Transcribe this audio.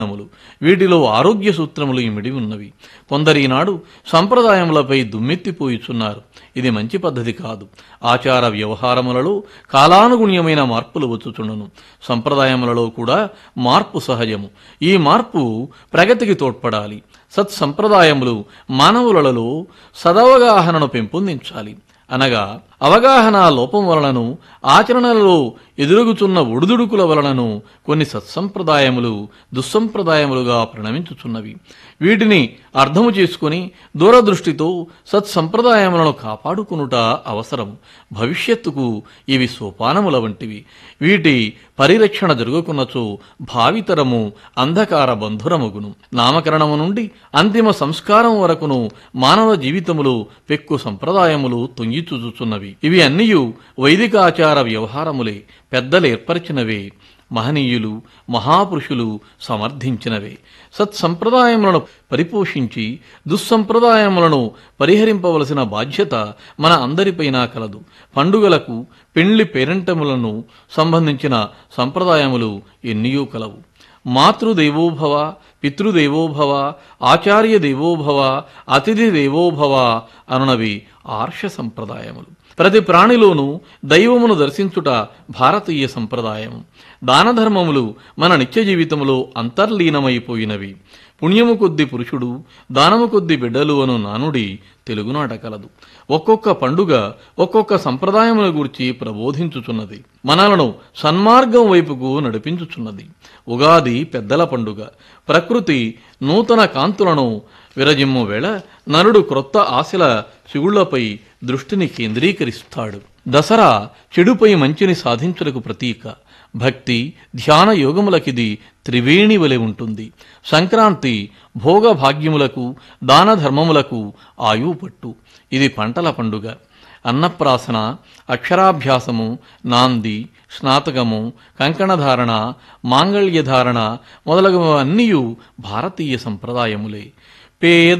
సూత్రములు వీటిలో ఆరోగ్య సూత్రములు ఇమిడి ఉన్నవి కొందరీనాడు సంప్రదాయములపై దుమ్మెత్తిపోయిచున్నారు ఇది మంచి పద్ధతి కాదు ఆచార వ్యవహారములలో కాలానుగుణ్యమైన మార్పులు వచ్చుచుండును సంప్రదాయములలో కూడా మార్పు సహజము ఈ మార్పు ప్రగతికి తోడ్పడాలి సత్సంప్రదాయములు మానవులలో సదవగాహనను పెంపొందించాలి అనగా అవగాహన లోపం వలనను ఆచరణలలో ఎదురుగుచున్న ఒడిదుడుకుల వలనను కొన్ని సత్సంప్రదాయములు దుస్సంప్రదాయములుగా ప్రణమించుచున్నవి వీటిని అర్థము చేసుకుని దూరదృష్టితో సత్సంప్రదాయములను కాపాడుకునుట అవసరం భవిష్యత్తుకు ఇవి సోపానముల వంటివి వీటి పరిరక్షణ జరుగుకున్నచో భావితరము అంధకార బంధురముగును నామకరణము నుండి అంతిమ సంస్కారం వరకును మానవ జీవితములు పెక్కు సంప్రదాయములు తొంగిచూచుచున్నవి ఇవి అన్నియు వైదికాచార వ్యవహారములే పెద్దలు ఏర్పరిచినవే మహనీయులు మహాపురుషులు సమర్థించినవే సత్సంప్రదాయములను పరిపోషించి దుస్సంప్రదాయములను పరిహరింపవలసిన బాధ్యత మన అందరిపైన కలదు పండుగలకు పెండ్లి పేరంటములను సంబంధించిన సంప్రదాయములు ఎన్నియో కలవు మాతృదేవోభవ పితృదేవోభవ ఆచార్య దేవోభవ అతిథి దేవోభవ అనునవి ఆర్ష సంప్రదాయములు ప్రతి ప్రాణిలోనూ దైవమును దర్శించుట భారతీయ సంప్రదాయం దానధర్మములు మన నిత్య జీవితములో అంతర్లీనమైపోయినవి పుణ్యము కొద్ది పురుషుడు దానము కొద్ది బిడ్డలు అను నానుడి తెలుగునాట కలదు ఒక్కొక్క పండుగ ఒక్కొక్క సంప్రదాయముల గురించి ప్రబోధించుచున్నది మనలను సన్మార్గం వైపుకు నడిపించుచున్నది ఉగాది పెద్దల పండుగ ప్రకృతి నూతన కాంతులను విరజిమ్ము వేళ నరుడు క్రొత్త ఆశల చిగుళ్లపై దృష్టిని కేంద్రీకరిస్తాడు దసరా చెడుపై మంచిని సాధించుటకు ప్రతీక భక్తి ధ్యాన యోగములకిది త్రివేణి వలె ఉంటుంది సంక్రాంతి భోగ భాగ్యములకు దాన ధర్మములకు ఆయువు పట్టు ఇది పంటల పండుగ అన్నప్రాసన అక్షరాభ్యాసము నాంది స్నాతకము కంకణధారణ మాంగళ్యధారణ మొదలగు అన్నీయు భారతీయ సంప్రదాయములే పేద